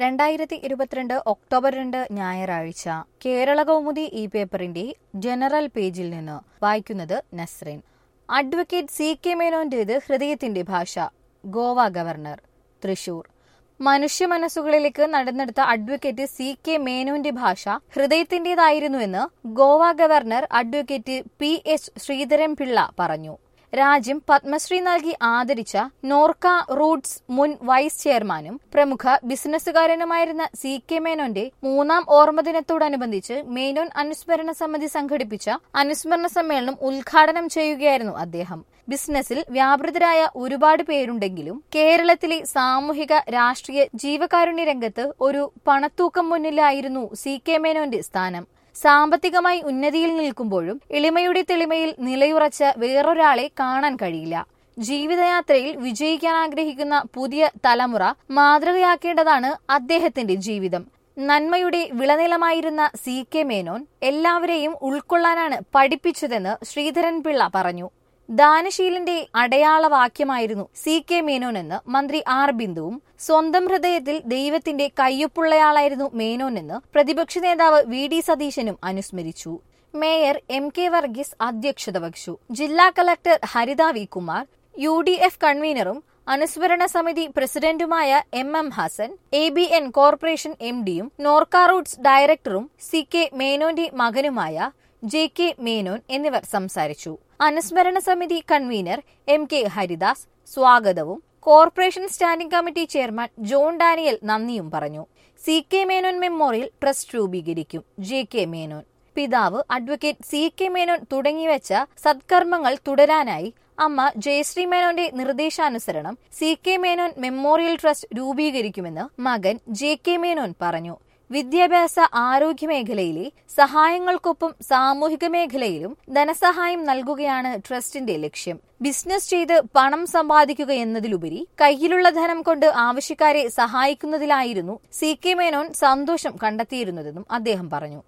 രണ്ടായിരത്തി ഇരുപത്തിരണ്ട് ഒക്ടോബർ രണ്ട് ഞായറാഴ്ച കേരള കൗമുദി ഈ പേപ്പറിന്റെ ജനറൽ പേജിൽ നിന്ന് വായിക്കുന്നത് നസ്രീൻ അഡ്വക്കേറ്റ് സി കെ മേനോന്റേത് ഹൃദയത്തിന്റെ ഭാഷ ഗോവ ഗവർണർ തൃശൂർ മനുഷ്യ മനസ്സുകളിലേക്ക് നടന്നെടുത്ത അഡ്വക്കേറ്റ് സി കെ മേനോന്റെ ഭാഷ ഹൃദയത്തിന്റേതായിരുന്നുവെന്ന് Goa governor advocate P H Sreedharan Pillai പറഞ്ഞു രാജ്യം പത്മശ്രീ നൽകി ആദരിച്ച നോർക്ക റൂട്ട്സ് മുൻ വൈസ് ചെയർമാനും പ്രമുഖ ബിസിനസ്സുകാരനുമായിരുന്ന സി കെ മേനോന്റെ മൂന്നാം ഓർമ്മദിനത്തോടനുബന്ധിച്ച് മേനോൻ അനുസ്മരണ സമിതി സംഘടിപ്പിച്ച അനുസ്മരണ സമ്മേളനം ഉദ്ഘാടനം ചെയ്യുകയായിരുന്നു അദ്ദേഹം ബിസിനസ്സിൽ വ്യാപൃതരായ ഒരുപാട് പേരുണ്ടെങ്കിലും കേരളത്തിലെ സാമൂഹിക രാഷ്ട്രീയ ജീവകാരുണ്യ രംഗത്ത് ഒരു പണത്തൂക്കം മുന്നിലായിരുന്നു സി കെ മേനോന്റെ സ്ഥാനം സാമ്പത്തികമായി ഉന്നതിയിൽ നിൽക്കുമ്പോഴും എളിമയുടെ തെളിമയിൽ നിലയുറച്ച വേറൊരാളെ കാണാൻ കഴിയില്ല ജീവിതയാത്രയിൽ വിജയിക്കാൻ ആഗ്രഹിക്കുന്ന പുതിയ തലമുറ മാതൃകയാക്കേണ്ടതാണ് അദ്ദേഹത്തിന്റെ ജീവിതം നന്മയുടെ വിളനിലമായിരുന്ന സി കെ മേനോൻ എല്ലാവരെയും ഉൾക്കൊള്ളാനാണ് പഠിപ്പിച്ചതെന്ന് ശ്രീധരൻ പിള്ള പറഞ്ഞു ദാനശീലന്റെ അടയാളവാക്യമായിരുന്നു സി കെ മേനോൻ എന്ന് മന്ത്രി ആർ ബിന്ദുവും സ്വന്തം ഹൃദയത്തിൽ ദൈവത്തിന്റെ കയ്യൊപ്പുള്ളയാളായിരുന്നു മേനോൻ എന്ന് പ്രതിപക്ഷ നേതാവ് വി ഡി സതീശനും അനുസ്മരിച്ചു മേയർ എം കെ വർഗീസ് അധ്യക്ഷത വഹിച്ചു ജില്ലാ collector Haritha V Kumar U D F കൺവീനറും അനുസ്മരണ സമിതി പ്രസിഡന്റുമായ M M Hassan A B N corporation M ഡിയും നോർക്ക റൂട്ട്സ് ഡയറക്ടറും സി കെ മേനോന്റെ മകനുമായ ജെ കെ മേനോൻ എന്നിവർ സംസാരിച്ചു അനുസ്മരണ സമിതി കൺവീനർ എം കെ ഹരിദാസ് സ്വാഗതവും corporation standing committee chairman John Daniel നന്ദിയും പറഞ്ഞു C K Menon memorial trust രൂപീകരിക്കും ജെ കെ മേനോൻ പിതാവ് അഡ്വക്കേറ്റ് സി കെ മേനോൻ തുടങ്ങിവെച്ച സത്കർമ്മങ്ങൾ തുടരാനായി അമ്മ ജയശ്രീ മേനോന്റെ നിർദ്ദേശാനുസരണം C K Menon memorial trust രൂപീകരിക്കുമെന്ന് മകൻ ജെ കെ മേനോൻ പറഞ്ഞു വിദ്യാഭ്യാസ ആരോഗ്യ മേഖലയിലെ സഹായങ്ങൾക്കൊപ്പം സാമൂഹിക മേഖലയിലും ധനസഹായം നൽകുകയാണ് ട്രസ്റ്റിന്റെ ലക്ഷ്യം ബിസിനസ് ചെയ്ത് പണം സമ്പാദിക്കുക എന്നതിലുപരി കയ്യിലുള്ള ധനം കൊണ്ട് ആവശ്യക്കാരെ സഹായിക്കുന്നതിലായിരുന്നു സി കെ മേനോൻ സന്തോഷം കണ്ടെത്തിയിരുന്നതെന്നും അദ്ദേഹം പറഞ്ഞു